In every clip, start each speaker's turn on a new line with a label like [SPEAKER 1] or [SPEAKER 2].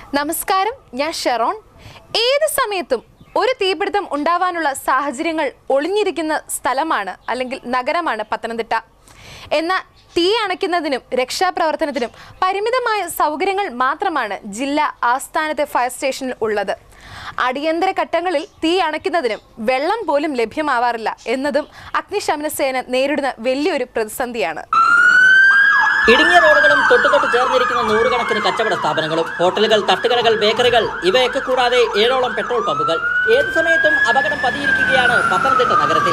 [SPEAKER 1] നമസ്കാരം ഞാൻ ഷെറോൺ ഏത് സമയത്തും ഒരു തീപിടുത്തം ഉണ്ടാവാനുള്ള സാഹചര്യങ്ങൾ ഒളിഞ്ഞിരിക്കുന്ന സ്ഥലമാണ് അല്ലെങ്കിൽ നഗരമാണ് പത്തനംതിട്ട എന്നാൽ തീ അണയ്ക്കുന്നതിനും രക്ഷാപ്രവർത്തനത്തിനും പരിമിതമായ സൗകര്യങ്ങൾ മാത്രമാണ് ജില്ലാ ആസ്ഥാനത്തെ ഫയർ സ്റ്റേഷനിൽ ഉള്ളത് അടിയന്തര ഘട്ടങ്ങളിൽ തീ അണയ്ക്കുന്നതിനും വെള്ളം പോലും ലഭ്യമാവാറില്ല എന്നതും അഗ്നിശമന സേന നേരിടുന്ന വലിയൊരു പ്രതിസന്ധിയാണ്
[SPEAKER 2] ഇടുങ്ങിയ റോഡുകളും തൊട്ടു തൊട്ട് ചേർന്നിരിക്കുന്ന നൂറുകണക്കിന് കച്ചവട സ്ഥാപനങ്ങളും ഹോട്ടലുകൾ തട്ടുകടകൾ ബേക്കറികൾ ഇവയൊക്കെ കൂടാതെ ഏഴോളം പെട്രോൾ പമ്പുകൾ ഏതു സമയത്തും അപകടം പതിയിരിക്കുകയാണ് പത്തനംതിട്ട നഗരത്തിൽ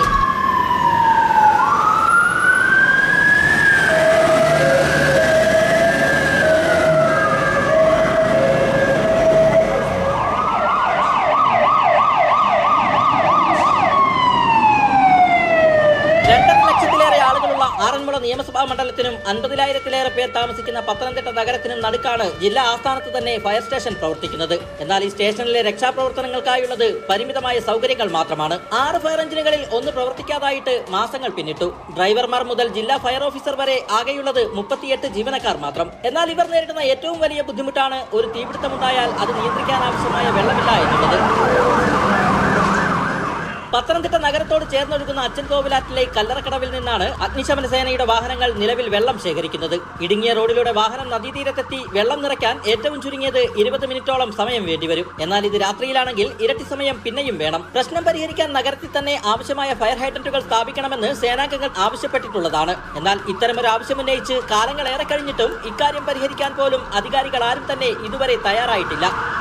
[SPEAKER 2] രണ്ടര ലക്ഷത്തിലേറെ ആളുകളുള്ള ആറന്മുള നിയമസഭാ മണ്ഡലത്തിനും അൻപതിനായിരത്തിലേറെ പേർ താമസിക്കുന്ന പത്തനംതിട്ട നഗരത്തിനും നടുക്കാണ് ജില്ലാ ആസ്ഥാനത്ത് തന്നെ ഫയർ സ്റ്റേഷൻ പ്രവർത്തിക്കുന്നത് എന്നാൽ ഈ സ്റ്റേഷനിലെ രക്ഷാപ്രവർത്തനങ്ങൾക്കായുള്ളത് പരിമിതമായ സൗകര്യങ്ങൾ മാത്രമാണ് ആറ് ഫയർ എഞ്ചിനുകളിൽ ഒന്ന് പ്രവർത്തിക്കാതായിട്ട് മാസങ്ങൾ പിന്നിട്ടു ഡ്രൈവർമാർ മുതൽ ജില്ലാ ഫയർ ഓഫീസർ വരെ ആകെയുള്ളത് മുപ്പത്തിയെട്ട് ജീവനക്കാർ മാത്രം എന്നാൽ ഇവർ നേരിടുന്ന ഏറ്റവും വലിയ ബുദ്ധിമുട്ടാണ് ഒരു തീപിടുത്തമുണ്ടായാൽ അത് നിയന്ത്രിക്കാൻ ആവശ്യമായ വെള്ളമില്ല എന്നുള്ളത് പത്തനംതിട്ട നഗരത്തോട് ചേർന്നൊഴുകുന്ന അച്ഛൻ കോവിലാറ്റിലെ കല്ലറക്കടവിൽ നിന്നാണ് അഗ്നിശമന സേനയുടെ വാഹനങ്ങൾ നിലവിൽ വെള്ളം ശേഖരിക്കുന്നത് ഇടുങ്ങിയ റോഡിലൂടെ വാഹനം നദീതീരത്തെത്തി വെള്ളം നിറയ്ക്കാൻ ഏറ്റവും ചുരുങ്ങിയത് ഇരുപത് മിനിറ്റോളം സമയം വേണ്ടിവരും എന്നാൽ ഇത് രാത്രിയിലാണെങ്കിൽ ഇരട്ടി സമയം പിന്നെയും വേണം പ്രശ്നം പരിഹരിക്കാൻ നഗരത്തിൽ തന്നെ ആവശ്യമായ ഫയർ ഹൈഡ്രന്റുകൾ സ്ഥാപിക്കണമെന്ന് സേനാംഗങ്ങൾ ആവശ്യപ്പെട്ടിട്ടുള്ളതാണ് എന്നാൽ ഇത്തരമൊരു ആവശ്യമുന്നയിച്ച് കാലങ്ങളേറെ കഴിഞ്ഞിട്ടും ഇക്കാര്യം പരിഹരിക്കാൻ പോലും അധികാരികൾ ആരും തന്നെ ഇതുവരെ തയ്യാറായിട്ടില്ല